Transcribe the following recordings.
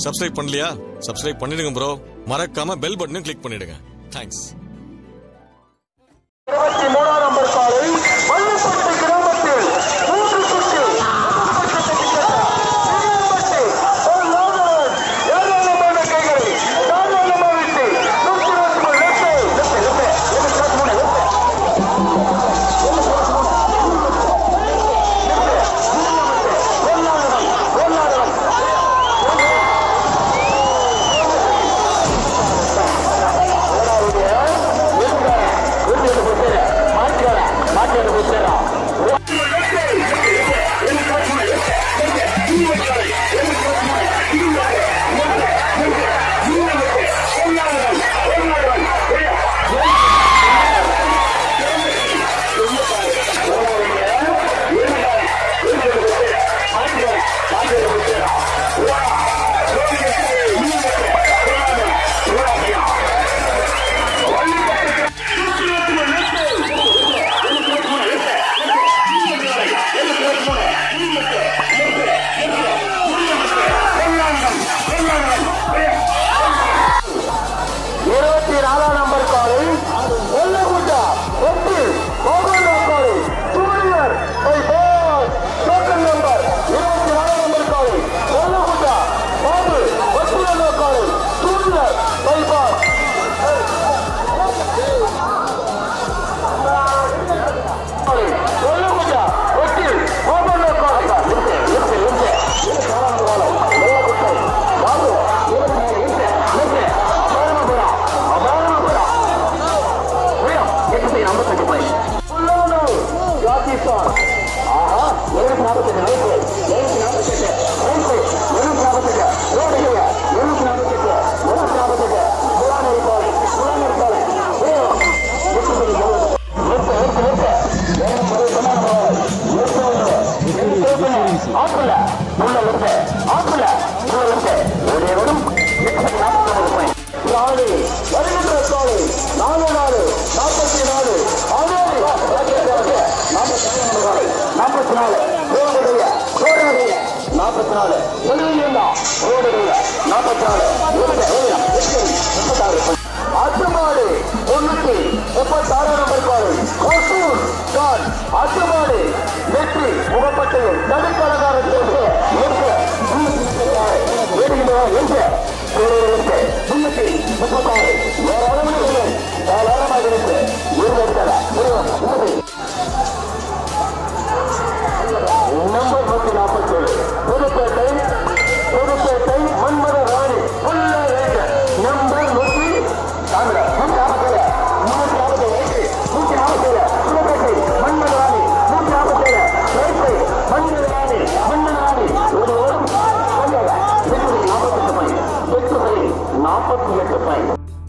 subscribe பண்ணலையா subscribe பண்ணிடுங்க bro மறக்காம பெல் பட்டனையும் கிளிக் பண்ணிடுங்க தேங்க்ஸ் இருபத்தி மூணாம் நம்பர் காலை வள்ளிப்பட்டு கிராமத்தில் மூன்று சுற்று ஏராளமான கைகளை தாராளமாக விட்டு நூற்றி இருபத்தி மூணு லட்சம் லட்சம் லட்சம் மூணு லட்சம் இருபத்தி நாலாம் நம்பர் காலை வெள்ளகுட்டா எட்டு கோகுல் காலை சூரியர் பை பாஸ் டோக்கன் நம்பர் இருபத்தி நாலாம் நம்பர் காலை வெள்ளகுட்டா பாபு வசூலோ காலை சூரியர் பை பாஸ் வெள்ளகுட்டா எட்டு கோகுல் காலை இருக்கு இருக்கு இருக்கு வெள்ளகுட்டை பாபு இருக்கு இருக்கு இருக்கு அபாரமா அபாரமா போறா எட்டு போய் ஐம்பத்தஞ்சு போய் ஆஹா எழுநூத்தி நாற்பத்தெட்டு நைட்டு எழுநூத்தி நாற்பத்தெட்டு நைட்டு எழுநூத்தி நாற்பத்தெட்டு ரோடுங்க எழுநூத்தி நாற்பத்தெட்டு எழுநூத்தி நாற்பத்தெட்டு புலானரி பாலை புலானரி பாலை எட்டு போய் நிறுத்து நிறுத்து நிறுத்து வேணும் பதில் சொன்னாங்க ஆப்பிள் உள்ள நிறுத்து ஆப்பிள் உள்ள நிறுத்து ஒரே வரும் எட்டு போய் நாற்பத்தி போய் நாலு வருகின்ற காலை நாலு நாலு நாற்பத்தி நாலு ஆறு நாற்பத்தி நாலு ரோடுடைய ரோடுடைய நாற்பத்தி நாலு வெளியில்லா ரோடுடைய நாற்பத்தி நாலு முப்பத்தாறு அத்துமாடு தொண்ணூத்தி முப்பத்தாறு நம்பர் காலை கோசூர் கான் அத்துமாடு வெற்றி முகப்பட்டையில் தடுக்கலகாரத்திற்கு நிற்கு வேடுகிறோம் என்று முன்னூத்தி முப்பத்தாறு வேற அளவு தாராளமாக இருக்கு இருபத்தர நம்பர் நூத்தி நாற்பத்தி ஏழு புதுப்பேட்டை புதுப்பேட்டை மன்மத ராணி புல்ல ரேகர் நம்பர் நூத்தி தாமிர நூத்தி நாற்பத்தேழு நூத்தி நாற்பத்தேழு நூத்தி நாற்பத்தேழு புதுப்பேட்டை மன்மத ராணி நூத்தி நாற்பத்தேழு ரேட்டை மன்மத ராணி மன்மத ராணி ஒரு ஓடும் நாற்பத்தெட்டு பை எட்டு பை நாற்பத்தி எட்டு பை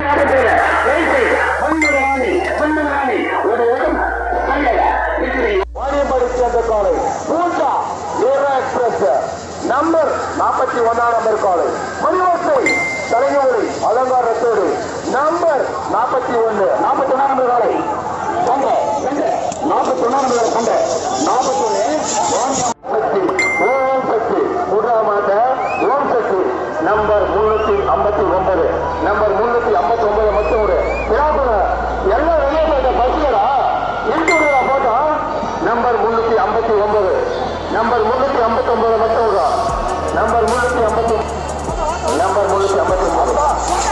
நம்பர் நாற்பத்தி ஒன்னாம் நம்பர் காலை மணிவசை தலைநூலை அலங்காரத்தோடு நம்பர் நாற்பத்தி ஒன்னு நாற்பத்தி ஒன்னாம் நம்பர் காலை கண்ட கண்ட நாற்பத்தி ஒன்னாம் நம்பர் கண்ட நாற்பத்தி ஒன்னு ஓம் சக்தி முதலாமாக ஓம் சக்தி நம்பர் முன்னூத்தி ஐம்பத்தி ஒன்பது நம்பர் முன்னூத்தி ஐம்பத்தி ஒன்பது மட்டும் ஒரு பிராபுர எல்லாம் வெளியே போயிட்ட பஸ்லடா இன்டூரியா போட்டா நம்பர் முன்னூத்தி ஐம்பத்தி ஒன்பது நம்பர் முன்னூத்தி ஐம்பத்தி ஒன்பது மட்டும் ஒரு நம்பர் முன்னூத்தி ஐம்பத்தி நம்பர் முன்னூத்தி ஐம்பத்தி ஒன்பது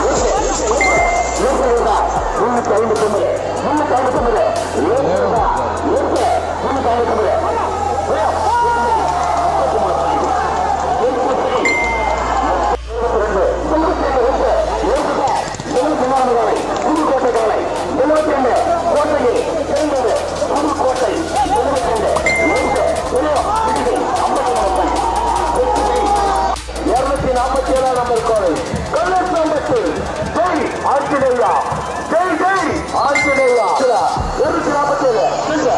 முன்னூத்தி ஐம்பத்தி ஒன்பது முன்னூத்தி ஐம்பத்தி ஒன்பது முன்னூத்தி ஐம்பத்தி ஒன்பது புதுக்கோட்டை காலை எழுபத்தி ரெண்டு கோட்டையில் சிறந்தது புதுக்கோட்டை எழுபத்தி ரெண்டு இருநூத்தி நாற்பத்தி ஏழாம் நம்பர் கோலை கல்லூர் நம்பத்து ஜெய் ஆஞ்சநேயா ஜெய் ஜெய் ஆஞ்சநேயா இருநூத்தி நாற்பத்தி ஏழு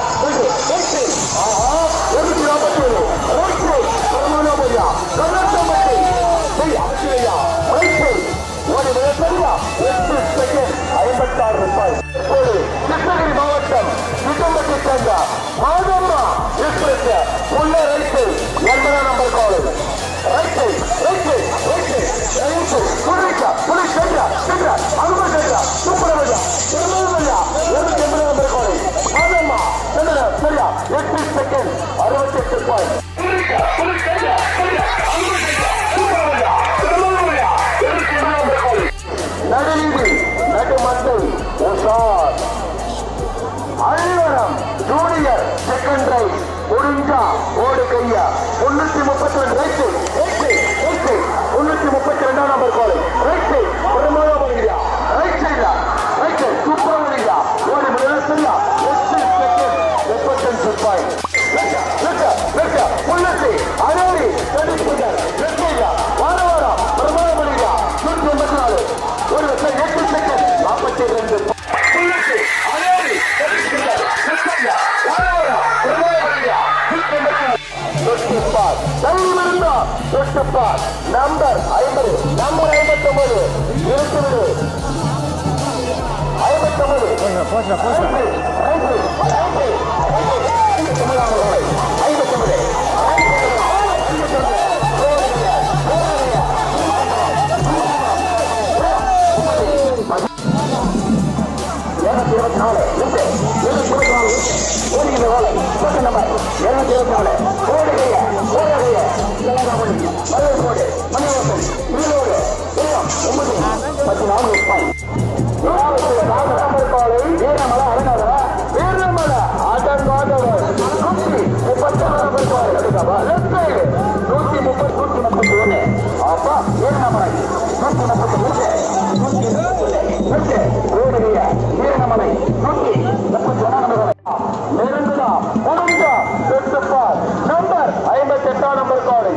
இருநூத்தி நாற்பத்தி ஏழு பரமானோபையா கல்லூர் நம்பத்து ஜெய் ஆஞ்சநேயா ரைட்டு ஒரு மிகப்பெரிய எட்டு செகண்ட் ஐம்பத்தாறு ரூபாய் இப்போது கிருஷ்ணகிரி மாவட்டம் சித்தம்பட்டி சேர்ந்த மாதம்மா எக்ஸ்பிரஸ் உள்ள ரைட்டு எண்பதாம் number college right right right second அறுபத்தெட்டு பாயிண்ட் நடுவீதி நடுமந்தை உஷார் அழிவரம் ஜூனியர் செகண்ட் ரைட் முடிஞ்சா ஓடு கையா முன்னூத்தி முப்பத்தி ரெண்டு right side right side right side முன்னூத்தி முப்பத்தி ரெண்டாம் நம்பர் கோல் ரைட் சைட் பிரமாதமா பண்ணியா ரைட் சைட்ல ரைட் சைட் சூப்பரா பண்ணியா ஓடி முடியல சரியா left side second represent point left left left முன்னூத்தி அறுபது டுவெண்ட்டி செகண்ட் லெஃப்ட் சைட்ல வார வாரம் பிரமாதமா பண்ணியா நூற்றி எண்பத்தி நாலு ஒரு வருஷம் எட்டு செகண்ட் நாற்பத்தி ரெண்டு முன்னூத்தி அறுபது டுவெண்ட்டி செகண்ட் லெஃப்ட் சைட்ல வார வாரம் பிரமாதமா பண்ணியா நூற்றி எண்பத்தி நாலு தொட்டுப்பார் தள்ளிவிருந்தா தொட்டுப்பார் நம்பர் ஐம்பது நம்பர் ஐம்பத்தி ஒன்பது இருபது ஐம்பத்தி ஒன்பது ஐம்பத்தி ஒன்பது இருநூத்தி இருபத்தி நாலு இருபத்தி இருபத்தி நாலு ஓடுகிற வேலை பத்து நம்பர் இருநூத்தி இருபத்தி நாலு ஓடுகைய ஓடுகைய மலை கோடு மணிவாசன் ஈரோடு சேலம் ஒன்பது பத்து நாலு வீரமலை அடங்காதவ வீரமலை அடங்காதவர் நூற்றி முப்பத்தி நாலு நூற்றி முப்பத்தி நூற்றி முப்பத்தி ஒண்ணு அப்பா வீரமலை நூற்றி முப்பத்தி மூணு நூற்றி முப்பத்தி ஒண்ணு ஓடுகைய வீரமலை நூற்றி முப்பத்தி ஒன்னாம் நெருங்குதா முடிஞ்சா பெற்றுப்பா நம்பர் ஐம்பத்தி எட்டாம் நம்பர் காலை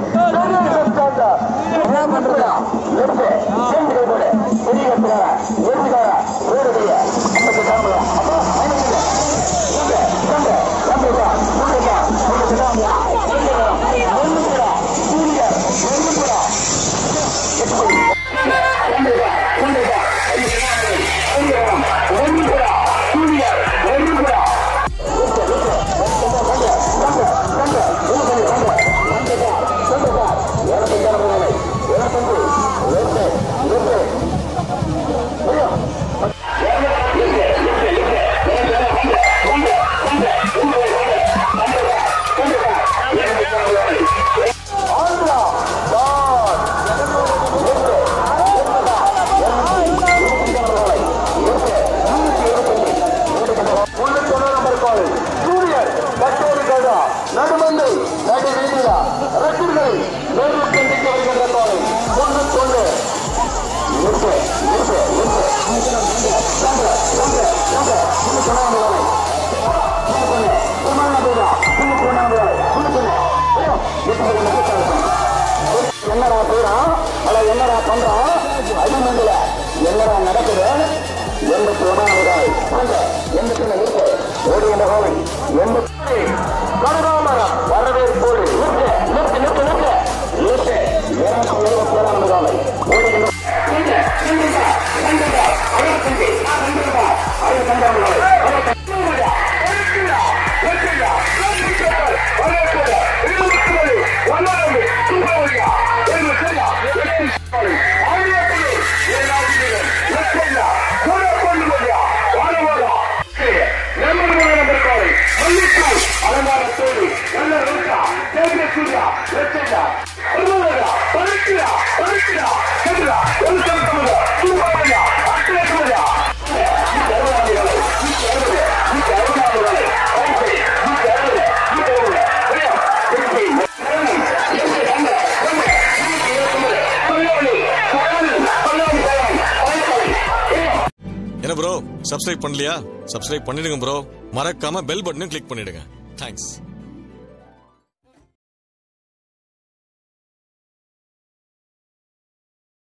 ஆந்திரா நடுமந்தை நடு வீதியா ரசிகர்களை நேரில் சந்திக்க வருகின்ற காலை ஒன்று தொண்ணு நிறுத்து நிறுத்து நிறுத்து சங்க சங்க சங்க புண்ணு சொன்னாங்க வேலை புண்ணு சொன்ன சும்மான பேரா புண்ணு சொன்னாங்க வேலை புண்ணு சொன்ன என்னடா செய்யறான் அட என்னடா பண்றான் அடிமந்தில என்னடா நடக்குது எண்பத்தி ஒன்றாவது வாங்க எண்பத்தி ஒண்ணு இருக்கு ஓடிய முகாமை எண்பத்தி கனகாமரம் வரவேற்போடு நிற்க நிற்க நிற்க நிற்க நிற்க இருநூத்தி எழுபத்தி ஏழாம் முகாமை ஓடுகின்ற அலங்காரத்தோடு நல்ல ரோட்டா தேர்ந்த சூர்யா லட்சண்டா அருமையா பறிக்கிறா பறிக்கிறா சென்றா ஒரு சமத்தமுதா சூப்பரையா அட்டேக்குமையா என்ன ப்ரோ சப்ஸ்கிரைப் பண்ணலையா சப்ஸ்கிரைப் பண்ணிடுங்க ப்ரோ மறக்காம பெல் பட்டனையும் கிளிக் பண்ணிடுங்க தேங்க்ஸ்